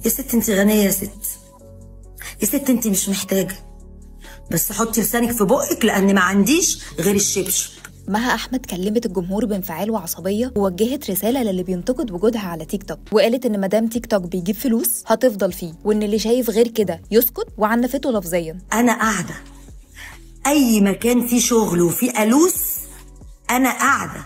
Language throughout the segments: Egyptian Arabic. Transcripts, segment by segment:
يا ست انت غنيه يا ست يا ست انت مش محتاجه بس حطي لسانك في بقك لان ما عنديش غير الشبشب مها احمد كلمت الجمهور بانفعال وعصبيه ووجهت رساله للي بينتقد وجودها على تيك توك وقالت ان مدام تيك توك بيجيب فلوس هتفضل فيه وان اللي شايف غير كده يسكت وعنفته لفظيا انا قاعده اي مكان فيه شغل وفيه الوس انا قاعده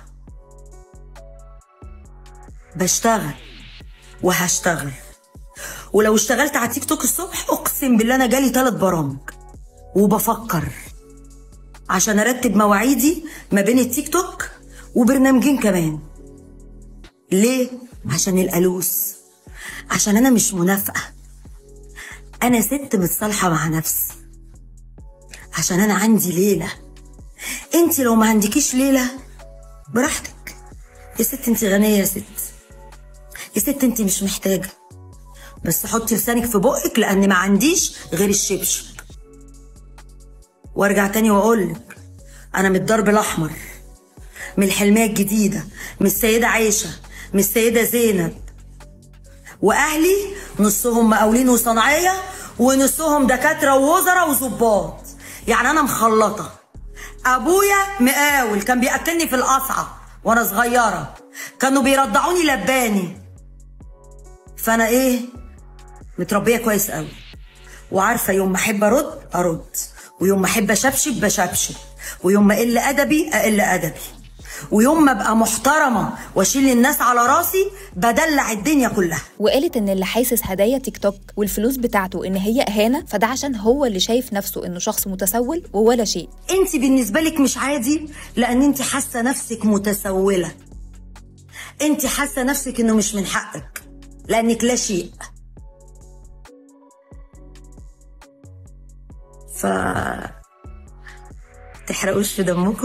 بشتغل وهشتغل ولو اشتغلت على تيك توك الصبح اقسم بالله انا جالي ثلاث برامج وبفكر عشان ارتب مواعيدي ما بين التيك توك وبرنامجين كمان ليه عشان الالوس عشان انا مش منافقه انا ست متصالحه مع نفسي عشان انا عندي ليله انت لو ما عندكيش ليله براحتك يا ست انت غنيه يا ست يا ست انت مش محتاجه بس حطي لسانك في بقك لان ما عنديش غير الشبشب وارجع تاني واقولك انا من الدرب الاحمر من الحلميه الجديده من السيده عائشه من السيده زينب واهلي نصهم مقاولين وصناعيه ونصهم دكاتره ووزراء وظباط يعني انا مخلطه ابويا مقاول كان بياكلني في القصعه وانا صغيره كانوا بيرضعوني لباني فانا ايه متربيه كويس قوي وعارفه يوم ما احب ارد ارد ويوم ما احب اشبشب بشبشب ويوم ما اقل ادبي اقل ادبي ويوم ما ابقى محترمه واشيل الناس على راسي بدلع الدنيا كلها وقالت ان اللي حاسس هدايا تيك توك والفلوس بتاعته ان هي اهانه فده عشان هو اللي شايف نفسه انه شخص متسول وولا شيء انت بالنسبه لك مش عادي لان انت حاسه نفسك متسوله انت حاسه نفسك انه مش من حقك لانك لا شيء ف تحرقوش في دمكم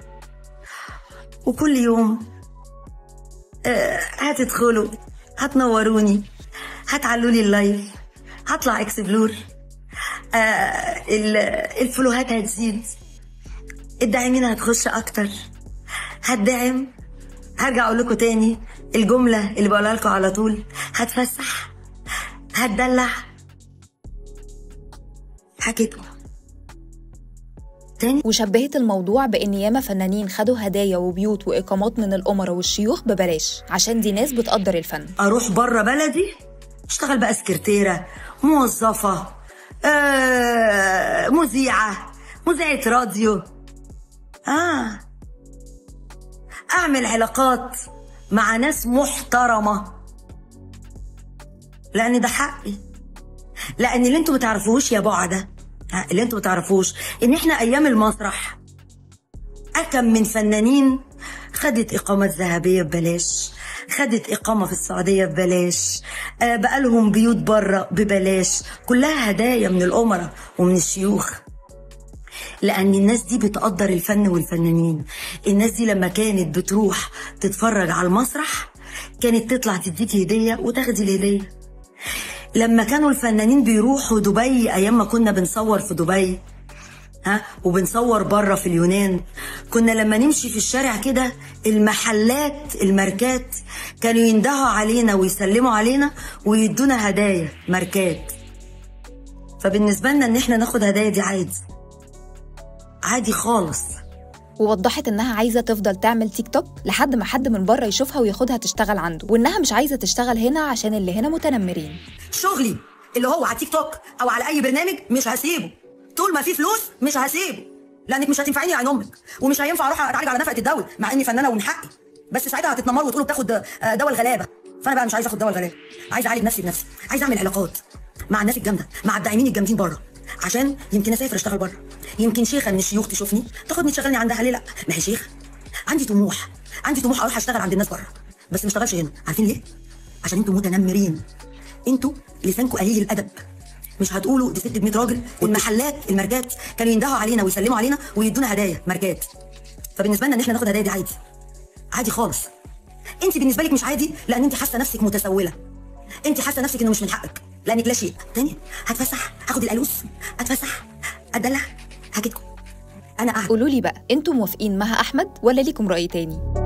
وكل يوم آه، هتدخلوا هتنوروني هتعلوا لي اللايف هطلع اكسبلور آه، ال- الفلوهات هتزيد الداعمين هتخش اكتر هتدعم هرجع اقول لكم تاني الجمله اللي بقولها لكم على طول هتفسح هتدلع حكيتكم تاني وشبهت الموضوع بان ياما فنانين خدوا هدايا وبيوت واقامات من الامراء والشيوخ ببلاش عشان دي ناس بتقدر الفن اروح بره بلدي اشتغل بقى سكرتيره موظفه آه مذيعه مذيعه راديو اه اعمل علاقات مع ناس محترمه لان ده حقي لان اللي انتوا بتعرفوش يا بعده ها، اللي انتوا بتعرفوش ان احنا ايام المسرح أكم من فنانين خدت إقامات ذهبية ببلاش خدت إقامة في السعودية ببلاش آه بقالهم بيوت بره ببلاش كلها هدايا من الأمراء ومن الشيوخ لأن الناس دي بتقدر الفن والفنانين الناس دي لما كانت بتروح تتفرج على المسرح كانت تطلع تديكي هدية وتاخدي الهدية لما كانوا الفنانين بيروحوا دبي أيام ما كنا بنصور في دبي ها وبنصور بره في اليونان كنا لما نمشي في الشارع كده المحلات الماركات كانوا يندهوا علينا ويسلموا علينا ويدونا هدايا ماركات فبالنسبه لنا ان احنا ناخد هدايا دي عادي عادي خالص ووضحت انها عايزه تفضل تعمل تيك توك لحد ما حد من بره يشوفها وياخدها تشتغل عنده وانها مش عايزه تشتغل هنا عشان اللي هنا متنمرين شغلي اللي هو على تيك توك او على اي برنامج مش هسيبه طول ما في فلوس مش هسيبه لانك مش هتنفعيني يا عين امك ومش هينفع اروح اتعالج على نفقه الدوله مع اني فنانه ومن حقي بس ساعتها هتتنمروا وتقولوا بتاخد آه، دواء الغلابه فانا بقى مش عايزه اخد دواء الغلابه عايزه اعالج نفسي بنفسي عايزه اعمل علاقات مع الناس الجامده مع الداعمين الجامدين بره عشان يمكن اسافر اشتغل بره يمكن شيخه من الشيوخ تشوفني تاخدني تشغلني عندها ليه لا ما هي شيخ عندي طموح عندي طموح اروح اشتغل عند الناس بره بس ما اشتغلش هنا عارفين ليه عشان انتوا متنمرين انتوا لسانكم قليل الادب مش هتقولوا دي ست ب 100 راجل والمحلات الماركات كانوا يندهوا علينا ويسلموا علينا ويدونا هدايا ماركات فبالنسبه لنا ان احنا ناخد هدايا دي عادي عادي خالص انت بالنسبه لك مش عادي لان انت حاسه نفسك متسوله انت حاسه نفسك انه مش من حقك لانك لا شيء تاني هتفسح هاخد الالوس اتفسح ادلع هاجدكم انا قاعده قولوا لي بقى انتوا موافقين مها احمد ولا ليكم راي تاني